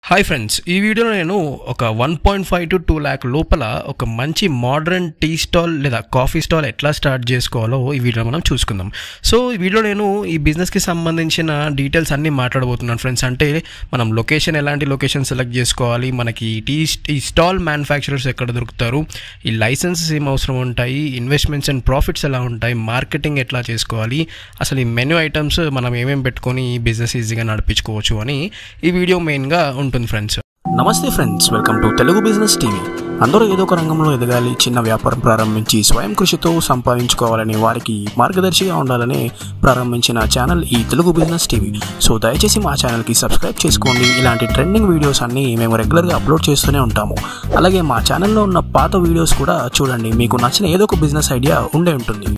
hi friends ఈ వీడియోలో నేను ఒక one point five to two lakh లోపల ఒక మంచి మోడర్న్ టీ స్టాల్ లేదా కాఫీ స్టాల్ ఎట్లా స్టార్ట్ చేసుకోవాలో ఈ వీడియోలో మనం చూసుకుందాం సో ఈ వీడియోలో నేను ఈ బిజినెస్కి సంబంధించిన డీటెయిల్స్ అన్నీ మాట్లాడబోతున్నాను ఫ్రెండ్స్ అంటే మనం లొకేషన్ ఎలాంటి లొకేషన్ సెలెక్ట్ చేసుకోవాలి మనకి టీ ఈ స్టాల్ మ్యానుఫ్యాక్చరర్స్ ఎక్కడ దొరుకుతారు ఈ లైసెన్సెస్ ఏం అవసరం ఉంటాయి ఇన్వెస్ట్మెంట్స్ అండ్ ప్రాఫిట్స్ ఎలా ఉంటాయి మార్కెటింగ్ ఎట్లా చేసుకోవాలి అసలు ఈ మెనూ ఐటమ్స్ మనం ఏమేమి పెట్టుకొని ఈ బిజినెస్ ఈజీగా నడిపించుకోవచ్చు అని ఈ వీడియో మెయిన్గా ఉంటుంది ఫ్రెండ్స్ నమస్తే friends welcome to Telugu business TV అందరూ ఏదో ఒక రంగంలో ఎదగాలి చిన్న వ్యాపారం ప్రారంభించి స్వయం కృషితో సంపాదించుకోవాలని వారికి మార్గదర్శిగా ఉండాలని ప్రారంభించిన ఛానల్ ఈ తెలుగు బిజినెస్ టీవీ సో దయచేసి మా ఛానల్కి సబ్స్క్రైబ్ చేసుకోండి ఇలాంటి ట్రెండింగ్ వీడియోస్ అన్ని మేము రెగ్యులర్గా అప్లోడ్ చేస్తూనే ఉంటాము అలాగే మా ఛానల్లో ఉన్న పాత వీడియోస్ కూడా చూడండి మీకు నచ్చిన ఏదో ఒక బిజినెస్ ఐడియా ఉండే ఉంటుంది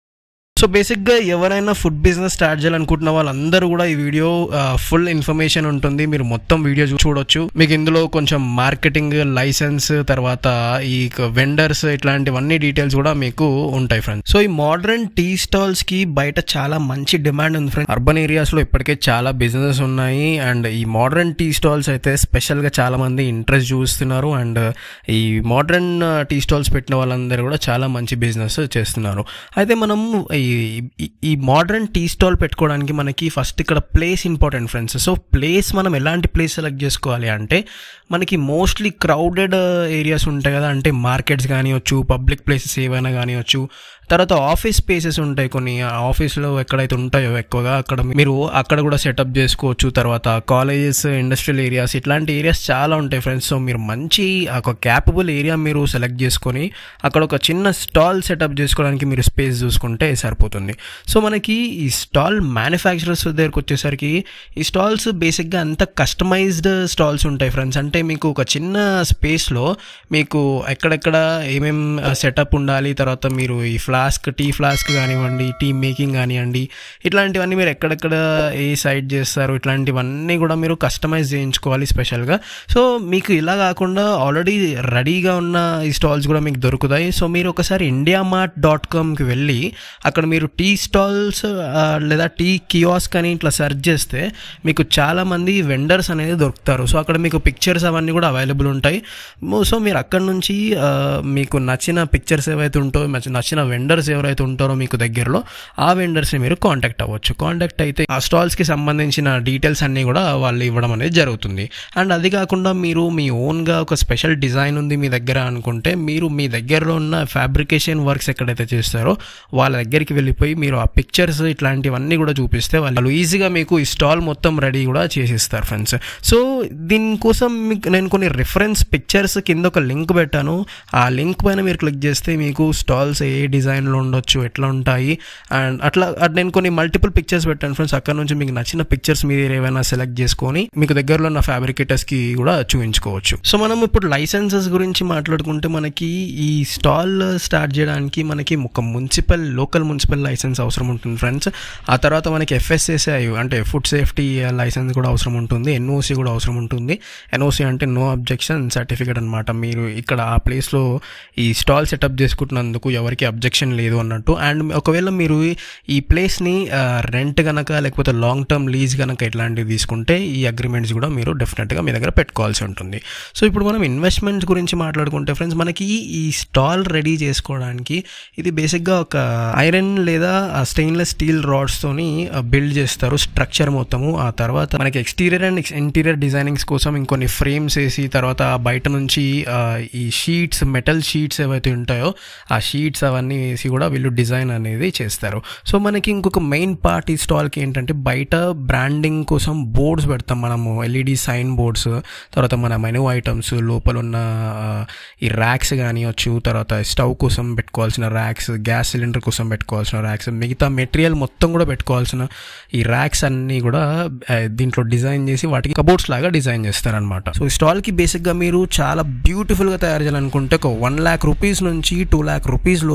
సో బేసిక్గా ఎవరైనా ఫుడ్ బిజినెస్ స్టార్ట్ చేయాలనుకుంటున్న వాళ్ళందరూ కూడా ఈ వీడియో ఫుల్ ఇన్ఫర్మేషన్ ఉంటుంది మీరు మొత్తం వీడియో చూ- చూడొచ్చు మీకు ఇందులో కొంచెం మార్కెటింగ్ లైసెన్స్ తర్వాత ఈ వెండర్స్ ఇట్లాంటివన్నీ డీటెయిల్స్ కూడా మీకు ఉంటాయి ఫ్రెండ్స్ సో ఈ మోడర్న్ టీ స్టాల్స్ కి బయట చాలా మంచి డిమాండ్ ఉంది ఫ్రెండ్స్ అర్బన్ ఏరియాస్ లో ఇప్పటికే చాలా బిజినెస్ ఉన్నాయి అండ్ ఈ మోడర్న్ టీ స్టాల్స్ అయితే స్పెషల్ గా చాలా మంది ఇంట్రెస్ట్ చూస్తున్నారు అండ్ ఈ మోడర్న్ టీ స్టాల్స్ పెట్టిన వాళ్ళందరూ కూడా చాలా మంచి బిజినెస్ చేస్తున్నారు అయితే మనం ఈ ఈ- ఈ మోడర్న్ టీ స్టాల్ పెట్టుకోవడానికి మనకి ఫస్ట్ ఇక్కడ place important friends so place మనం ఎలాంటి ప్లేస్ సెలెక్ట్ చేసుకోవాలి అంటే మనకి మోస్ట్లీ క్రౌడెడ్ ఏరియాస్ ఉంటాయి కదా అంటే మార్కెట్స్ కానివచ్చు పబ్లిక్ ప్లేసెస్ ఏవైనా కానివచ్చు తర్వాత ఆఫీస్ స్పేసెస్ ఉంటాయి కొన్ని ఆఫీస్లో ఎక్కడైతే ఉంటాయో ఎక్కువగా అక్కడ మీరు అక్కడ కూడా సెటప్ చేసుకోవచ్చు తర్వాత కాలేజెస్ ఇండస్ట్రియల్ ఏరియాస్ ఇట్లాంటి ఏరియాస్ చాలా ఉంటాయి ఫ్రెండ్స్ సో మీరు మంచి ఒక క్యాపబుల్ ఏరియా మీరు సెలెక్ట్ చేసుకొని అక్కడ ఒక చిన్న స్టాల్ సెటప్ చేసుకోవడానికి మీరు స్పేస్ చూసుకుంటే సరిపోతుంది సో మనకి ఈ స్టాల్ మ్యానుఫ్యాక్చరర్స్ దగ్గరకు వచ్చేసరికి ఈ స్టాల్స్ బేసిక్గా అంత కస్టమైజ్డ్ స్టాల్స్ ఉంటాయి ఫ్రెండ్స్ అంటే మీకు ఒక చిన్న స్పేస్లో మీకు ఎక్కడెక్కడ ఏమేం సెటప్ ఉండాలి తర్వాత మీరు ఈ ఫ్లాస్క్ టీ ఫ్లాస్క్ కానివ్వండి టీ మేకింగ్ కానివ్వండి ఇట్లాంటివన్నీ మీరు ఎక్కడెక్కడ ఏ సైడ్ చేస్తారు ఇట్లాంటివన్నీ కూడా మీరు కస్టమైజ్ చేయించుకోవాలి స్పెషల్గా సో మీకు ఇలా కాకుండా ఆల్రెడీ రెడీగా ఉన్న ఈ స్టాల్స్ కూడా మీకు దొరుకుతాయి సో మీరు ఒకసారి ఇండియా మార్ట్ డాట్ కామ్కి వెళ్ళి అక్కడ మీరు టీ స్టాల్స్ లేదా టీ కియాస్క్ అని ఇట్లా సెర్చ్ చేస్తే మీకు చాలామంది వెండర్స్ అనేది దొరుకుతారు సో అక్కడ మీకు పిక్చర్స్ అవన్నీ కూడా అవైలబుల్ ఉంటాయి మో- సో మీరు అక్కడ నుంచి ఆ, మీకు నచ్చిన పిక్చర్స్ ఏవైతే ఉంటాయో నచ్చిన- నచ్చిన వెండర్స్ ఎవరైతే ఉంటారో మీకు దగ్గరలో ఆ వెండర్స్ని మీరు కాంటాక్ట్ అవ్వచ్చు కాంటాక్ట్ అయితే ఆ స్టాల్స్కి సంబంధించిన డీటెయిల్స్ అన్నీ కూడా వాళ్ళు ఇవ్వడం అనేది జరుగుతుంది అండ్ అది కాకుండా మీరు మీ ఓన్గా ఒక స్పెషల్ డిజైన్ ఉంది మీ దగ్గర అనుకుంటే మీరు మీ దగ్గరలో ఉన్న ఫ్యాబ్రికేషన్ వర్క్స్ ఎక్కడైతే చేస్తారో వాళ్ళ దగ్గరికి వెళ్ళిపోయి మీరు ఆ పిక్చర్స్ ఇట్లాంటివన్నీ కూడా చూపిస్తే వాళ్ళు ఈజీగా మీకు ఈ స్టాల్ మొత్తం రెడీ కూడా చేసిస్తారు ఫ్రెండ్స్ సో దీనికోసం మీకు నేను కొన్ని రిఫరెన్స్ పిక్చర్స్ కింద ఒక లింక్ పెట్టాను ఆ లింక్ పైన మీరు క్లిక్ చేస్తే మీకు స్టాల్స్ ఏ డిజైన్లో ఉండొచ్చు ఎట్లా ఉంటాయి అండ్ అట్లా అట్ నేను కొన్ని మల్టిపుల్ పిక్చర్స్ పెట్టాను ఫ్రెండ్స్ అక్కడ నుంచి మీకు నచ్చిన పిక్చర్స్ మీరు ఏవైనా సెలెక్ట్ చేసుకొని మీకు దగ్గరలో ఉన్న ఫ్యాబ్రికేటర్స్కి కూడా చూపించుకోవచ్చు సో మనం ఇప్పుడు లైసెన్సెస్ గురించి మాట్లాడుకుంటే మనకి ఈ స్టాల్ స్టార్ట్ చేయడానికి మనకి ఒక మున్సిపల్ లోకల్ మున్సిపల్ లైసెన్స్ అవసరం ఉంటుంది ఫ్రెండ్స్ ఆ తర్వాత మనకి ఎఫ్ఎస్ఎస్ఐ అంటే ఫుడ్ సేఫ్టీ లైసెన్స్ కూడా అవసరం ఉంటుంది ఎన్ఓసి కూడా అవసరం ఉంటుంది ఎన్ఓసి అంటే నో అబ్జెక్షన్ సర్టిఫికేట్ అనమాట మీరు ఇక్కడ ఆ ప్లేస్లో ఈ స్టాల్ సెటప్ చేసుకుంటున్నందుకు ఎవరికి అబ్జెక్షన్ లేదు అన్నట్టు అండ్ ఒకవేళ మీరు ఈ ప్లేస్ని రెంట్ కనుక లేకపోతే లాంగ్ టర్మ్ లీజ్ కనుక ఇట్లాంటివి తీసుకుంటే ఈ అగ్రిమెంట్స్ కూడా మీరు డెఫినెట్గా మీ దగ్గర పెట్టుకోవాల్సి ఉంటుంది సో ఇప్పుడు మనం ఇన్వెస్ట్మెంట్స్ గురించి మాట్లాడుకుంటే ఫ్రెండ్స్ మనకి ఈ స్టాల్ రెడీ చేసుకోవడానికి ఇది బేసిక్గా ఒక ఐరన్ లేదా స్టెయిన్లెస్ స్టీల్ రాడ్స్తోని బిల్డ్ చేస్తారు స్ట్రక్చర్ మొత్తము ఆ తర్వాత మనకి ఎక్స్టీరియర్ అండ్ ఇంటీరియర్ డిజైనింగ్స్ కోసం ఇంకొన్ని ఫ్రేమ్స్ వేసి తర్వాత బయట నుంచి ఆ, ఈ షీట్స్ మెటల్ షీట్స్ ఏవైతే ఉంటాయో ఆ షీట్స్ అవన్నీ వేసి కూడా వీళ్ళు డిజైన్ అనేది చేస్తారు సో మనకి ఇంకొక మెయిన్ పార్ట్ ఈ స్టాల్కి ఏంటంటే బయట బ్రాండింగ్ కోసం బోర్డ్స్ పెడతాం మనము ఎల్ఈడి సైన్ బోర్డ్స్ తర్వాత మన మెనూ ఐటమ్స్ లోపల ఉన్న ఆ, ఈ ర్యాక్స్ కానివచ్చు తర్వాత స్టవ్ కోసం పెట్టుకోవాల్సిన ర్యాక్స్ గ్యాస్ సిలిండర్ కోసం పెట్టుకోవాల్సిన ర్యాక్స్ మిగతా మెటీరియల్ మొత్తం కూడా పెట్టుకోవాల్సిన ఈ ర్యాక్స్ అన్నీ కూడా ఆ, దీంట్లో డిజైన్ చేసి వాటికి కబోర్డ్స్ లాగా డిజైన్ చేస్తారనమాట సో ఈ స్టాల్కి బేసిక్గా మీరు చాలా బ్యూటిఫుల్గా తయారు చేయాలనుకుంటే ఒక వన్ ల్యాక్ రూపీస్ నుంచి టూ ల్యాక్ రూపీస్ లోపల ఈ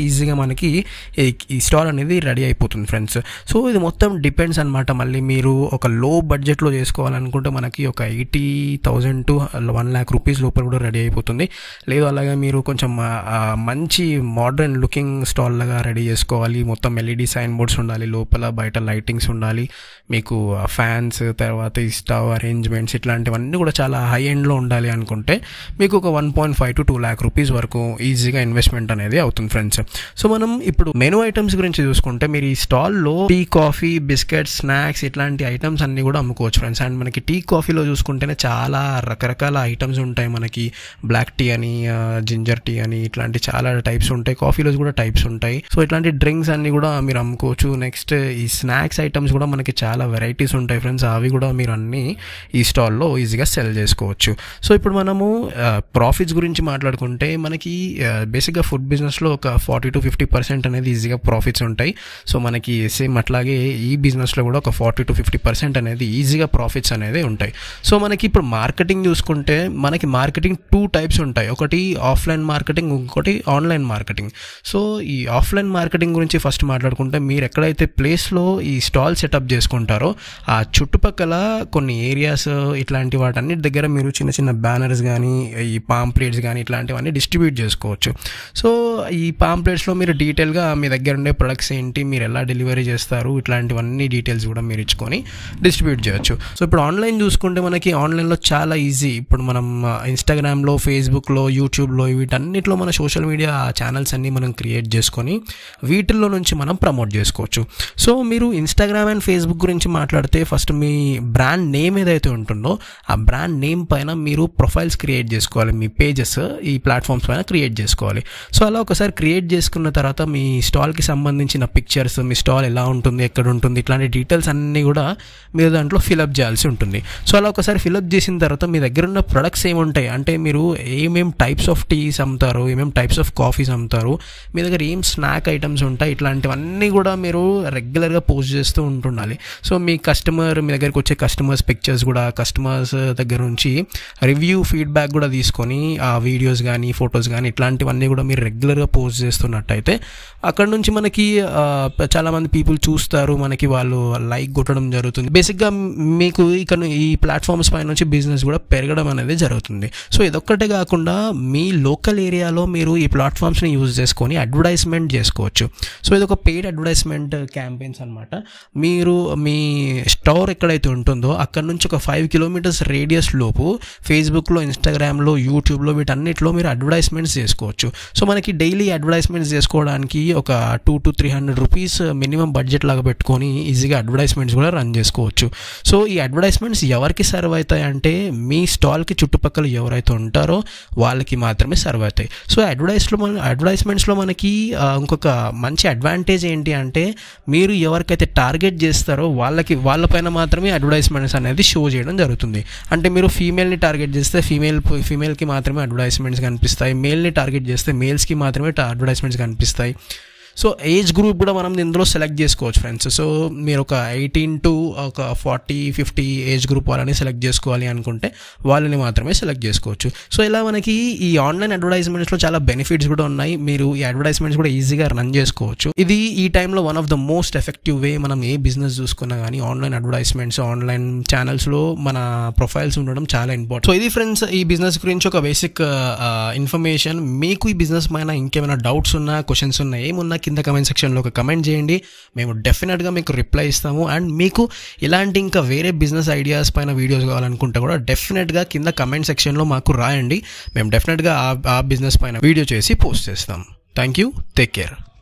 ఈజీగా మనకి ఈ- ఈ స్టాల్ అనేది రెడీ అయిపోతుంది ఫ్రెండ్స్ సో ఇది మొత్తం డిపెండ్స్ అనమాట మళ్ళీ మీరు ఒక లో బడ్జెట్లో చేసుకోవాలనుకుంటే మనకి ఒక eighty thousand to one lakh rupees లోపల కూడా రెడీ అయిపోతుంది లేదు అలాగే మీరు కొంచెం ఆ, ఆ, మంచి మోడర్న్ లుకింగ్ స్టాల్ లాగా రెడీ చేసుకోవాలి మొత్తం ఎల్ఈడి సైన్ బోర్డ్స్ ఉండాలి లోపల బయట లైటింగ్స్ ఉండాలి మీకు ఫ్యాన్స్ తర్వాత ఈ స్టవ్ అరేంజ్మెంట్స్ ఇట్లాంటివన్నీ కూడా చాలా హై ఎండ్లో ఉండాలి అనుకుంటే మీకు ఒక one point five to two lakh rupees వరకు ఈజీగా ఇన్వెస్ట్మెంట్ అనేది అవుతుంది ఫ్రెండ్స్ సో మనం ఇప్పుడు మెనూ ఐటమ్స్ గురించి చూసుకుంటే మీరు ఈ స్టాల్లో టీ కాఫీ బిస్కెట్స్ స్నాక్స్ ఇట్లాంటి ఐటమ్స్ అన్ని కూడా అమ్ముకోవచ్చు ఫ్రెండ్స్ అండ్ మనకి టీ కాఫీలో చూసుకుంటేనే చాలా రకరకాల ఐటమ్స్ ఉంటాయి మనకి బ్లాక్ టీ అని జింజర్ టీ అని ఇట్లాంటి చాలా టైప్స్ ఉంటాయి కాఫీలో కూడా టైప్స్ ఉంటాయి సో ఇట్లాంటి డ్రింక్స్ అన్ని కూడా మీరు అమ్ముకోవచ్చు నెక్స్ట్ ఈ స్నాక్స్ ఐటమ్స్ కూడా మనకి చాలా వెరైటీస్ ఉంటాయి ఫ్రెండ్స్ అవి కూడా మీరు అన్ని ఈ స్టాల్లో ఈజీగా సెల్ చేసుకోవచ్చు సో ఇప్పుడు మనము ప్రాఫిట్స్ గురించి మాట్లాడుకుంటే మనకి బేసిక్గా ఫుడ్ బిజినెస్లో ఒక ఫార్టీ టు ఫిఫ్టీ పర్సెంట్ అనేది ఈజీగా ప్రాఫిట్స్ ఉంటాయి సో మనకి సేమ్ అట్లాగే ఈ బిజినెస్లో కూడా ఒక ఫార్టీ టు ఫిఫ్టీ పర్సెంట్ అనేది ఈజీగా ప్రాఫిట్స్ అనేది ఉంటాయి సో మనకి ఇప్పుడు మార్కెటింగ్ చూసుకుంటే మనకి మార్కెటింగ్ టూ టైప్స్ ఉంటాయి ఒకటి ఆఫ్లైన్ మార్కెటింగ్ ఇంకోటి ఆన్లైన్ మార్కెటింగ్ సో ఈ ఆఫ్లైన్ మార్కెటింగ్ గురించి ఫస్ట్ మాట్లాడుకుంటే మీరు ఎక్కడైతే ప్లేస్లో ఈ స్టాల్ సెటప్ చేసుకుంటారో ఆ చుట్టుపక్కల కొన్ని ఏరియాస్ ఇట్లాంటి వాటన్నిటి దగ్గర మీరు చిన్న చిన్న బ్యానర్స్ కానీ ఈ పాంప్లెట్స్ కానీ ఇట్లాంటివన్నీ డిస్ట్రిబ్యూట్ చేసుకోవచ్చు సో ఈ పాంప్లెట్స్లో మీరు డీటెయిల్గా మీ దగ్గర ఉండే ప్రొడక్ట్స్ ఏంటి మీరు ఎలా డెలివరీ చేస్తారు ఇట్లాంటివన్నీ డీటెయిల్స్ కూడా మీరు ఇచ్చుకొని డిస్ట్రిబ్యూట్ చేయొచ్చు సో ఇప్పుడు ఆన్లైన్ చూసుకుంటే మనకి ఆన్లైన్లో చాలా ఈజీ ఇప్పుడు మనం ఇన్స్టాగ్రామ్లో ఫేస్బుక్లో యూట్యూబ్లో వీటన్నిటిలో మన సోషల్ మీడియా ఛానల్స్ అన్ని మనం క్రియేట్ చేసుకొని వీటిల్లో నుంచి మనం ప్రమోట్ చేసుకోవచ్చు సో మీరు ఇన్స్టాగ్రామ్ అండ్ ఫేస్బుక్ గురించి మాట్లాడితే ఫస్ట్ మీ బ్రాండ్ నేమ్ ఏదైతే ఉంటుందో ఆ బ్రాండ్ నేమ్ పైన మీరు ప్రొఫైల్స్ క్రియేట్ చేసుకోవాలి మీ పేజెస్ ఈ ప్లాట్ఫామ్స్ పైన క్రియేట్ చేసుకోవాలి సో అలా ఒకసారి క్రియేట్ చేసుకున్న తర్వాత మీ స్టాల్కి సంబంధించిన పిక్చర్స్ మీ స్టాల్ ఎలా ఉంటుంది ఎక్కడ ఉంటుంది ఇట్లాంటి డీటెయిల్స్ అన్నీ కూడా మీరు దాంట్లో ఫిలప్ చేయాల్సి ఉంటుంది సో అలా ఒకసారి ఫిలప్ చేసిన తర్వాత మీ దగ్గర ఉన్న ప్రొడక్ట్స్ ఏముంటాయి అంటే మీరు ఏమేం టైప్స్ ఆఫ్ టీస్ అమ్ముతారు ఏమేం టైప్స్ ఆఫ్ కాఫీస్ అమ్ముతారు మీ దగ్గర ఏం స్నాక్ ఐటమ్స్ ఉంటాయి ఇట్లాంటివన్నీ కూడా మీరు రెగ్యులర్గా పోస్ట్ చేస్తూ ఉంటుండాలి సో మీ కస్టమర్ మీ దగ్గరికి వచ్చే కస్టమర్స్ పిక్చర్స్ కూడా కస్టమర్స్ దగ్గర నుంచి రివ్యూ ఫీడ్బ్యాక్ కూడా తీసుకొని ఆ వీడియోస్ కానీ ఫొటోస్ కానీ ఇట్లాంటివన్నీ కూడా మీరు రెగ్యులర్గా పోస్ట్ చేస్తున్నట్టయితే అక్కడ నుంచి మనకి ఆ, చాలామంది పీపుల్ చూస్తారు మనకి వాళ్ళు లైక్ కొట్టడం జరుగుతుంది బేసిక్గా మీకు ఇక ఈ ప్లాట్ఫామ్స్ పై నుంచి బిజినెస్ కూడా పెరగడం అనేది జరుగుతుంది సో ఇదొక్కటే కాకుండా మీ లోకల్ ఏరియాలో మీరు ఈ ప్లాట్ఫామ్స్ని యూజ్ చేసుకొని అడ్వర్టైజ్మెంట్ చేసుకోవచ్చు సో ఇది ఒక పెయిడ్ అడ్వర్టైజ్మెంట్ క్యాంపెయిన్స్ అనమాట మీరు మీ స్టోర్ ఎక్కడైతే ఉంటుందో అక్కడ నుంచి ఒక ఫైవ్ కిలోమీటర్స్ రేడియస్ లోపు ఫేస్బుక్లో ఇన్స్టాగ్రామ్లో యూట్యూబ్లో వీటన్నిటిలో మీరు అడ్వర్టైజ్మెంట్స్ చేసుకోవచ్చు సో మనకి డైలీ అడ్వర్టైజ్మెంట్స్ చేసుకోవడానికి ఒక two to three hundred rupees minimum budget లాగా పెట్టుకొని ఈజీగా అడ్వర్టైజ్మెంట్స్ కూడా రన్ చేసుకోవచ్చు సో ఈ అడ్వర్టైజ్మెంట్స్ ఎవరికి సర్వ్ అవుతాయి అంటే మీ స్టాల్కి చుట్టుపక్కల ఎవరైతే ఉంటారో వాళ్ళకి మాత్రమే సర్వ్ అవుతాయి సో అడ్వర్టైజ్లో మన అడ్వర్టైజ్మెంట్స్లో మనకి ఆ, ఇంకొక మంచి అడ్వాంటేజ్ ఏంటి అంటే మీరు ఎవరికైతే టార్గెట్ చేస్తారో వాళ్ళకి వాళ్ళపైన మాత్రమే అడ్వర్టైజ్మెంట్స్ అనేది షో చేయడం జరుగుతుంది అంటే మీరు ఫీమేల్ని టార్గెట్ చేస్తే ఫీమేల్ ఫీమేల్కి మాత్రమే అడ్వర్టైజ్మెంట్స్ కనిపిస్తాయి మేల్ని టార్గెట్ చేస్తే మేల్స్కి మాత్రమే అడ్వర్టైజ్మెంట్స్ కనిపిస్తాయి సో ఏజ్ గ్రూప్ కూడా మనం ఇందులో సెలెక్ట్ చేసుకోవచ్చు ఫ్రెండ్స్ సో మీరు ఒక ఎయిటీన్ టు ఒక ఫార్టీ ఫిఫ్టీ ఏజ్ గ్రూప్ వాళ్ళని సెలెక్ట్ చేసుకోవాలి అనుకుంటే వాళ్ళని మాత్రమే సెలెక్ట్ చేసుకోవచ్చు సో ఇలా మనకి ఈ ఆన్లైన్ అడ్వర్టైజ్మెంట్స్లో చాలా బెనిఫిట్స్ కూడా ఉన్నాయి మీరు ఈ అడ్వర్టైజ్మెంట్స్ కూడా ఈజీగా రన్ చేసుకోవచ్చు ఇది ఈ టైంలో one of the most effective way మనం ఏ బిజినెస్ చూసుకున్నా కానీ ఆన్లైన్ అడ్వర్టైజ్మెంట్స్ ఆన్లైన్ ఛానల్స్లో మన ప్రొఫైల్స్ ఉండడం చాలా ఇంపార్టెంట్ సో ఇది ఫ్రెండ్స్ ఈ బిజినెస్ గురించి ఒక బేసిక్ ఇన్ఫర్మేషన్ మీకు ఈ బిజినెస్ పైన ఇంకేమైనా డౌట్స్ ఉన్నా క్వశ్చన్స్ ఉన్నా ఏమున్నా కింద కమెంట్ సెక్షన్లో ఒక కమెంట్ చేయండి మేము డెఫినెట్గా మీకు రిప్లై ఇస్తాము అండ్ మీకు ఇలాంటి ఇంకా వేరే బిజినెస్ ఐడియాస్ పైన వీడియోస్ కావాలనుకుంటే కూడా డెఫినెట్గా కింద కమెంట్ సెక్షన్లో మాకు రాయండి మేము డెఫినెట్గా ఆ ఆ బిజినెస్ పైన వీడియో చేసి పోస్ట్ చేస్తాం థ్యాంక్ యూ టేక్ కేర్